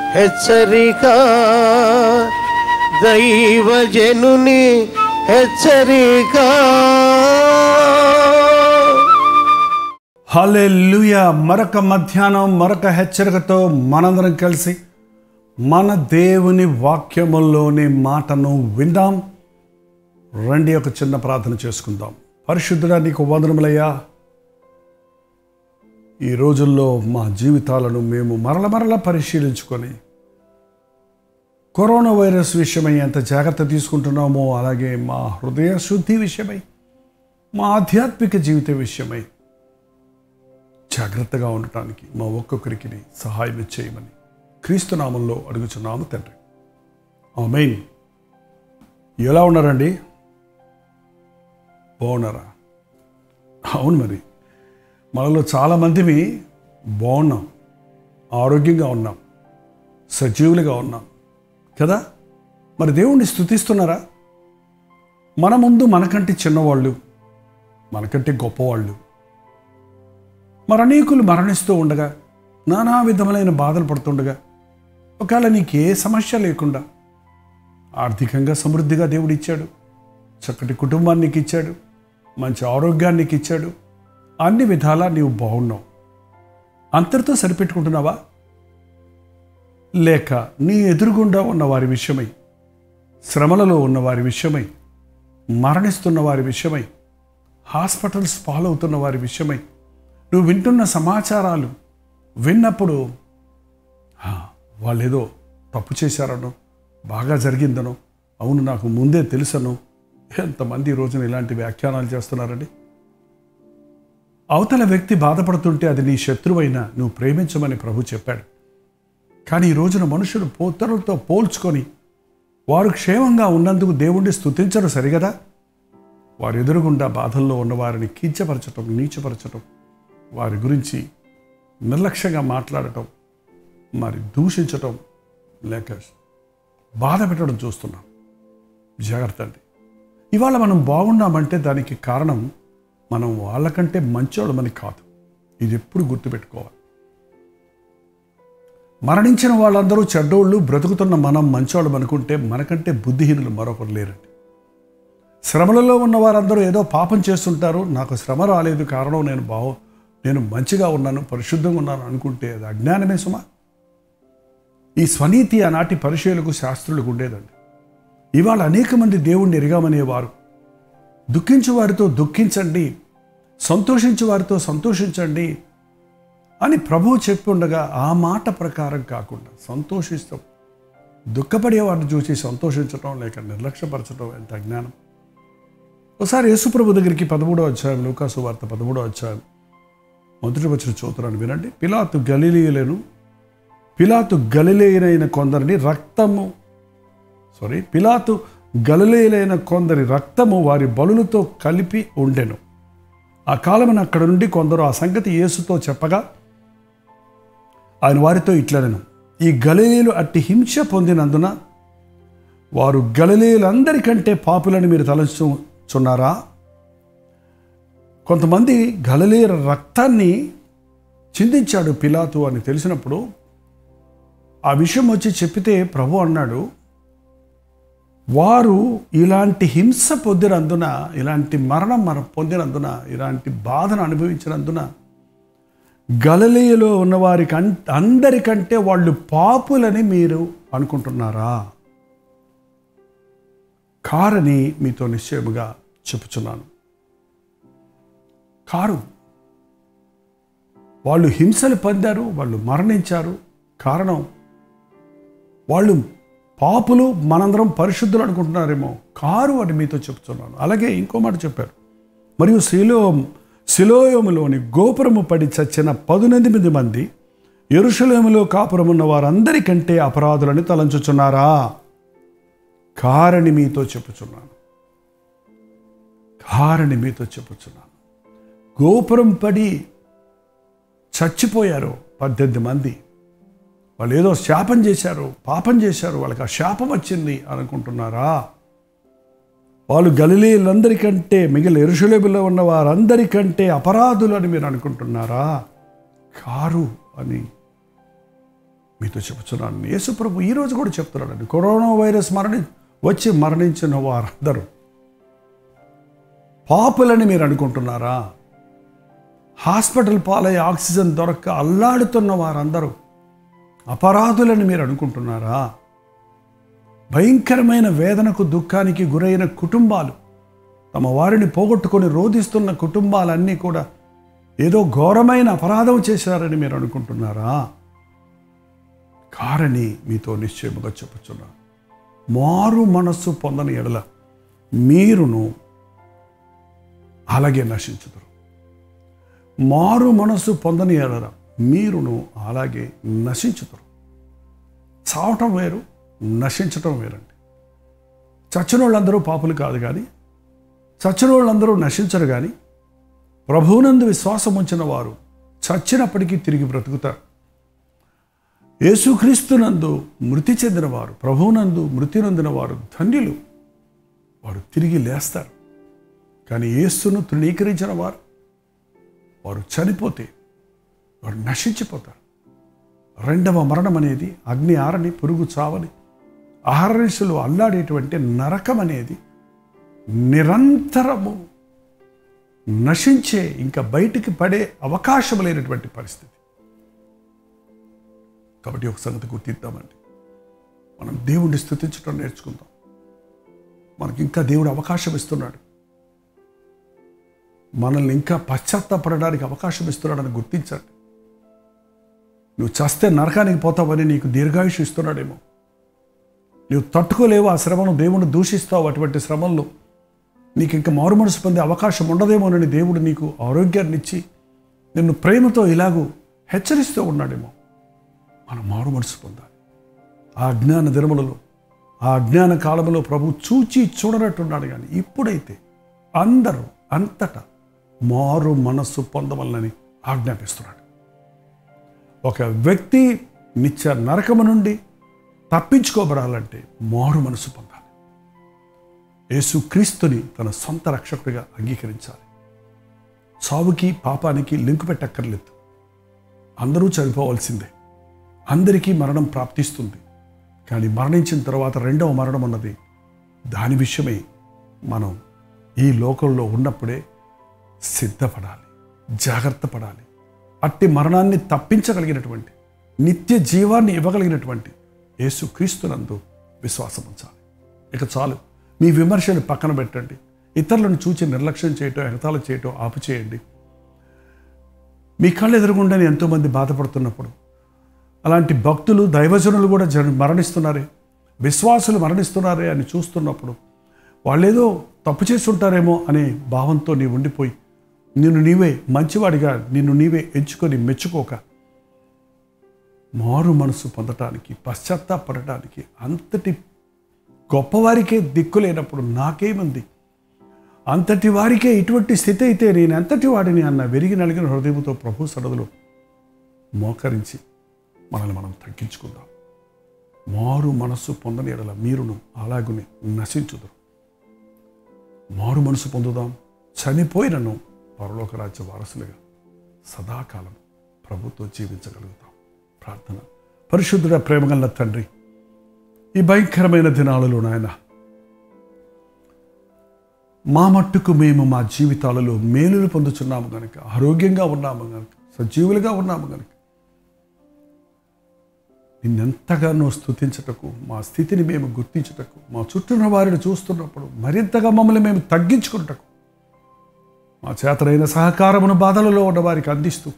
హెచ్చరిక దైవజనుని హెచ్చరిక హల్లెలూయ మరొక మధ్యాహ్నం మరొక హెచ్చరికతో మనందరం కలిసి మన దేవుని వాక్యములోని మాటను విందాం రండి ఒక చిన్న ప్రార్థన చేసుకుందాం పరిశుద్ధుడా నీకు వందనములయ్యా ఈ రోజుల్లో మా జీవితాలను మేము మరల మరల పరిశీలించుకొని కరోనా వైరస్ విషయమై ఎంత జాగ్రత్త తీసుకుంటున్నామో అలాగే మా హృదయ శుద్ధి విషయమై మా ఆధ్యాత్మిక జీవిత విషయమై జాగ్రత్తగా ఉండటానికి మా ఒక్కొక్కరికి సహాయం చేయమని క్రీస్తునామంలో అడుగుచున్నాము తండ్రి ఆమెన్ ఎలా ఉన్నారండి బాగున్నారా అవును మరి మనలో చాలామందిమి బాగున్నాం ఆరోగ్యంగా ఉన్నాం సజీవులుగా ఉన్నాం కదా మరి దేవుణ్ణి స్థుతిస్తున్నారా మన ముందు మనకంటే చిన్నవాళ్ళు మనకంటే గొప్పవాళ్ళు మరి అనేకులు మరణిస్తూ ఉండగా నానా విధములైన బాధలు పడుతుండగా ఒకవేళ నీకు ఏ సమస్య లేకుండా ఆర్థికంగా సమృద్ధిగా దేవుడు ఇచ్చాడు చక్కటి కుటుంబాన్ని నీకు ఇచ్చాడు మంచి ఆరోగ్యాన్ని నీకు ఇచ్చాడు అన్ని విధాలా నీవు బాగున్నావు అంతటితో సరిపెట్టుకుంటున్నావా లేక నీ ఎదురుగుండా ఉన్న వారి విషయమై శ్రమలలో ఉన్న వారి విషయమై మరణిస్తున్న వారి విషయమై హాస్పిటల్స్ పాలవుతున్న వారి విషయమై నువ్వు వింటున్న సమాచారాలు విన్నప్పుడు "ఆ, వాళ్ళేదో తప్పు చేశారనో బాగా జరిగిందనో అవును నాకు ముందే తెలుసనో ఎంతమంది ఈ రోజున ఇలాంటి వ్యాఖ్యానాలు చేస్తున్నారండి అవతల వ్యక్తి బాధపడుతుంటే అది నీ శత్రువైనా నువ్వు ప్రేమించమని ప్రభు చెప్పాడు కానీ ఈ రోజున మనుషులు పోతరులతో పోల్చుకొని వారు క్షేమంగా ఉన్నందుకు దేవుణ్ణి స్తుతించరు సరిగదా వారి ఎదురుగుండా బాధల్లో ఉన్న వారిని కించపరచటం నీచపరచటం వారి గురించి నిర్లక్ష్యంగా మాట్లాడటం మరి దూషించటం లేక బాధ పెట్టడం చూస్తున్నాం జాగ్రత్త అండి ఇవాళ మనం బాగున్నామంటే దానికి కారణం మనం వాళ్ళకంటే మంచోళ్ళమని కాదు ఇది ఎప్పుడు గుర్తుపెట్టుకోవాలి మరణించిన వాళ్ళందరూ చెడ్డోళ్ళు బ్రతుకుతున్న మనం మంచోళ్ళం అనుకుంటే మనకంటే బుద్ధిహీనులు మరొకరు లేరండి శ్రమలలో ఉన్న వారందరూ ఏదో పాపం చేస్తుంటారు నాకు శ్రమ రాలేదు కారణం నేను బాగు నేను మంచిగా ఉన్నాను పరిశుద్ధంగా ఉన్నాను అనుకుంటే అది అజ్ఞానమే సుమా ఈ స్వనీతి ఆనాటి పరిశీలకు శాస్త్రులకు ఉండేదండి ఇవాళ అనేక మంది దేవుణ్ణి ఎరగామనేవారు దుఃఖించు వారితో దుఃఖించండి సంతోషించు వారితో సంతోషించండి అని ప్రభువు చెప్పి ఉండగా ఆ మాట ప్రకారం కాకుండా సంతోషిస్తాం దుఃఖపడే వారిని చూసి సంతోషించటం లేక నిర్లక్ష్యపరచడం ఎంత అజ్ఞానం ఒకసారి యేసుప్రభు దగ్గరికి పదమూడో అధ్యాయం లూకాసు వార్త పదమూడో అధ్యాయం మొదటి వచ్చిన చూతున్నాను వినండి పిలాతు గలిలీయులను పిలాతు గలిలేయులైన కొందరిని రక్తము సారీ పిలాతు గలిలేయులైన కొందరి రక్తము వారి బలులతో కలిపి ఉండెను ఆ కాలమున అక్కడ నుండి కొందరు ఆ సంగతి యేసుతో చెప్పగా ఆయన వారితో ఇట్లనెను ఈ గలిలీలు అట్టి హింస పొందినందున వారు గలిలీలందరికంటే పాపులని మీరు తలంచుచున్నారా కొంతమంది గలలీల రక్తాన్ని చిందించాడు పిలాతు అని తెలిసినప్పుడు ఆ విషయం వచ్చి చెప్పితే ప్రభు అన్నాడు వారు ఇలాంటి హింస పొందినందున ఇలాంటి మరణం మనం పొందినందున ఇలాంటి బాధను అనుభవించినందున గలలీలో ఉన్నవారికి అన్ అందరికంటే వాళ్ళు పాపులని మీరు అనుకుంటున్నారా కారని మీతో నిశ్చయముగా చెప్పుచున్నాను కారు వాళ్ళు హింసలు పొందారు వాళ్ళు మరణించారు కారణం వాళ్ళు పాపులు మనందరం పరిశుద్ధులు అనుకుంటున్నారేమో కారు అని మీతో చెప్తున్నాను అలాగే ఇంకో మాట చెప్పారు మరియు శిలో శిలోయములోని గోపురము పడి చచ్చిన పదునెనిమిది మంది ఎరుషలేములో కాపురమున్న వారందరికంటే అపరాధులని తలంచుచున్నారా కారని మీతో చెప్పుచున్నాను కారని మీతో చెప్పుచున్నాను గోపురం పడి చచ్చిపోయారు పద్దెనిమిది మంది వాళ్ళు ఏదో శాపం చేశారు పాపం చేశారు వాళ్ళకి ఆ శాపం వచ్చింది అనుకుంటున్నారా వాళ్ళు గలిలీలందరికంటే మిగిలిన ఎరుషులేబులో ఉన్న వారందరికంటే అపరాధులు అని మీరు అనుకుంటున్నారా కారు అని మీతో చెప్తున్నాను యేసుప్రభు ఈరోజు కూడా చెప్తున్నాడండి కరోనా వైరస్ మరణి వచ్చి మరణించిన వారందరూ పాపులని మీరు అనుకుంటున్నారా హాస్పిటల్ పాలై ఆక్సిజన్ దొరక్క అల్లాడుతున్న వారందరూ అపరాధులని మీరు అనుకుంటున్నారా భయంకరమైన వేదనకు దుఃఖానికి గురైన కుటుంబాలు తమ వారిని పోగొట్టుకొని రోధిస్తున్న కుటుంబాలన్నీ కూడా ఏదో ఘోరమైన అపరాధం చేశారని మీరు అనుకుంటున్నారా కారని మీతో నిశ్చయముగా చెప్పుచున్నాను మారు మనస్సు పొందని ఎడల మీరును అలాగే నశించుదురు మారు మనస్సు పొందని ఎడల మీరును అలాగే నశించుతారు చావటం వేరు నశించటం వేరండి చచ్చిన వాళ్ళందరూ పాపులు కాదు కానీ చచ్చిన వాళ్ళందరూ నశించరు కానీ ప్రభువునందు విశ్వాసం ఉంచిన వారు చచ్చినప్పటికీ తిరిగి బ్రతుకుతారు యేసుక్రీస్తునందు మృతి చెందిన వారు ప్రభువునందు మృతి నొందిన వారు ధన్యులు వారు తిరిగి లేస్తారు కానీ యేసును తృణీకరించిన వారు వారు చనిపోతే వారు నశించిపోతారు రెండవ మరణం అనేది అగ్ని ఆరని పురుగు చావని ఆహారశులు అల్లాడేటువంటి నరకం అనేది నిరంతరము నశించే ఇంకా బయటికి పడే అవకాశం లేనటువంటి పరిస్థితి కాబట్టి ఒక సంగతి గుర్తిద్దామండి మనం దేవుడిని స్థుతించడం నేర్చుకుందాం మనకి ఇంకా దేవుడు అవకాశం ఇస్తున్నాడు మనల్ని ఇంకా పశ్చాత్తాపడడానికి అవకాశం ఇస్తున్నాడని గుర్తించండి నువ్వు చస్తే నరకానికి పోతావని నీకు దీర్ఘాయుష్ ఇస్తున్నాడేమో నువ్వు తట్టుకోలేవు ఆ శ్రమను దేవుని దూషిస్తావు అటువంటి శ్రమల్లో నీకు ఇంకా మారు మనసు పొందే అవకాశం ఉండదేమోనని దేవుడు నీకు ఆరోగ్యాన్ని ఇచ్చి నిన్ను ప్రేమతో ఇలాగూ హెచ్చరిస్తూ ఉన్నాడేమో మనం మారు మనసు పొందాలి ఆ అజ్ఞాన దినములలో ఆ అజ్ఞాన కాలంలో ప్రభు చూచి చూడనట్టున్నాడు కానీ ఇప్పుడైతే అందరూ అంతటా మారు మనస్సు పొందవలనని ఆజ్ఞాపిస్తున్నాడు ఒక వ్యక్తి నిత్య నరకము నుండి తప్పించుకోబడాలంటే మారు మనసు పొందాలి యేసుక్రీస్తుని తన సొంత రక్షకుడిగా అంగీకరించాలి సావుకి పాపానికి లింకు పెట్టక్కర్లేదు అందరూ చనిపోవాల్సిందే అందరికీ మరణం ప్రాప్తిస్తుంది కానీ మరణించిన తర్వాత రెండవ మరణం ఉన్నది దాని విషయమై మనం ఈ లోకంలో ఉన్నప్పుడే సిద్ధపడాలి జాగ్రత్త పడాలి అట్టి మరణాన్ని తప్పించగలిగినటువంటి నిత్య జీవాన్ని ఇవ్వగలిగినటువంటి యేసు క్రీస్తునందు విశ్వాసం ఉంచాలి ఇక చాలు మీ విమర్శలు పక్కన పెట్టండి ఇతరులను చూచి నిర్లక్ష్యం చేయటం ఎగతాళి చేయటం ఆపు చేయండి మీ కళ్ళు ఎదురుగుండని ఎంతోమంది బాధపడుతున్నప్పుడు అలాంటి భక్తులు దైవజనులు కూడా జన మరణిస్తున్నారే విశ్వాసులు మరణిస్తున్నారే అని చూస్తున్నప్పుడు వాళ్ళేదో తప్పు చేస్తుంటారేమో అనే భావంతో నీ ఉండిపోయి నిన్ను నీవే మంచివాడిగా నిన్ను నీవే ఎంచుకొని మెచ్చుకోక మారు మనసు పొందటానికి పశ్చాత్తాపడటానికి అంతటి గొప్పవారికే దిక్కు లేనప్పుడు నాకేముంది అంతటి వారికే ఇటువంటి స్థితి అయితే నేను ఎంతటి వాడిని అన్న వెరిగి నలిగిన హృదయంతో ప్రభు సరదులు మోకరించి మనల్ని మనం తగ్గించుకుందాం మారు మనస్సు పొందని ఎడల మీరును అలాగుని నశించుదురు మారు మనసు పొందుదాం చనిపోయినను పరలోక రాజ్య వారసులుగా సదాకాలం ప్రభుతో జీవించగలుగుతాం ప్రార్థన పరిశుద్ధుడ ప్రేమగల తండ్రి ఈ భయంకరమైన దినాలలో నాయన మా మట్టుకు మేము మా జీవితాలలో మేలులు పొందుచున్నాము కనుక ఆరోగ్యంగా ఉన్నాము కనుక సజీవులుగా ఉన్నాము కనుక నిన్నెంతగానో స్థుతించటకు మా స్థితిని మేము గుర్తించటకు మా చుట్టూన్న వారిని చూస్తున్నప్పుడు మరింతగా మమ్మల్ని మేము తగ్గించుకుంటకు మా చేతనైన సహకారమును బాధలలో ఉన్న వారికి అందిస్తూ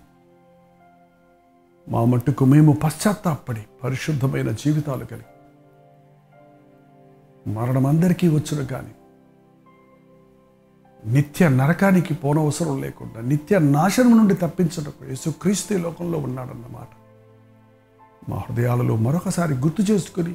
మా మట్టుకు మేము పశ్చాత్తాపడి పరిశుద్ధమైన జీవితాలు కలిగి మరణం అందరికీ వచ్చును కానీ నిత్య నరకానికి పోనవసరం లేకుండా నిత్య నాశనం నుండి తప్పించటకు యేసుక్రీస్తు ఈ లోకంలో ఉన్నాడన్నమాట మా హృదయాలలో మరొకసారి గుర్తు చేసుకుని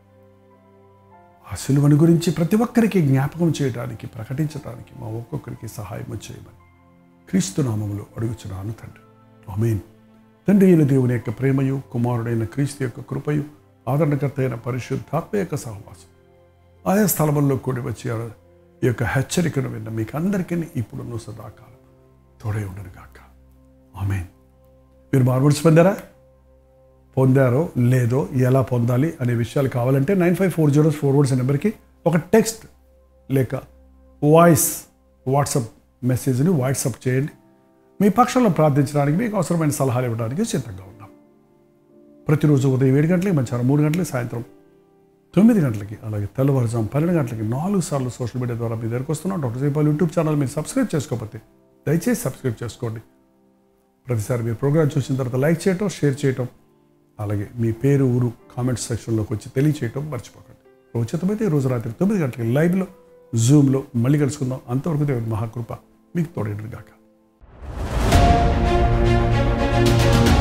ఆ సిలువని గురించి ప్రతి ఒక్కరికి జ్ఞాపకం చేయడానికి ప్రకటించడానికి మా ఒక్కొక్కరికి సహాయం చేయమని క్రీస్తు నామములో అడుగుచున్నాను తండ్రి ఆమేన్ తండ్రి అయిన దేవుని యొక్క ప్రేమయు కుమారుడైన క్రీస్తు యొక్క కృపయు ఆదరణకర్త అయిన పరిశుద్ధాత్మ యొక్క సహవాసం ఆయా స్థలముల్లో కూడి వచ్చి ఈ యొక్క హెచ్చరికను విన్న మీకు అందరికీ ఇప్పుడు సదాకాలం తోడే ఉండను గాక ఆమెన్ మీరు మార్బుల్స్ పొందారా పొందారో లేదో ఎలా పొందాలి అనే విషయాలు కావాలంటే nine five four zero four words నెంబర్కి ఒక టెక్స్ట్ లేక వాయిస్ వాట్సాప్ మెసేజ్ని వాట్సాప్ చేయండి మీ పక్షంలో ప్రార్థించడానికి మీకు అవసరమైన సలహాలు ఇవ్వడానికి సిద్ధంగా ఉన్నాం ప్రతిరోజు ఉదయం ఏడు గంటలకి మధ్యాహ్నం మూడు గంటలకి సాయంత్రం తొమ్మిది గంటలకి అలాగే తెల్లవారుజాము పన్నెండు గంటలకి నాలుగు సార్లు సోషల్ మీడియా ద్వారా మీ దగ్గరకు వస్తున్నాం డాక్టర్ జైపాల్ యూట్యూబ్ ఛానల్ మీరు సబ్స్క్రైబ్ చేసుకోకపోతే దయచేసి సబ్స్క్రైబ్ చేసుకోండి ప్రతిసారి మీరు ప్రోగ్రామ్ చూసిన తర్వాత లైక్ చేయటం షేర్ చేయటం అలాగే మీ పేరు ఊరు కామెంట్ సెక్షన్లోకి వచ్చి తెలియచేయటం మర్చిపోకండి ఉచితమైతే ఈ రోజు రాత్రి తొమ్మిది గంటలకి లైవ్లో జూమ్లో మళ్ళీ కలుసుకుందాం అంతవరకు దేవుని మహాకృప మీకు తోడేడు గాక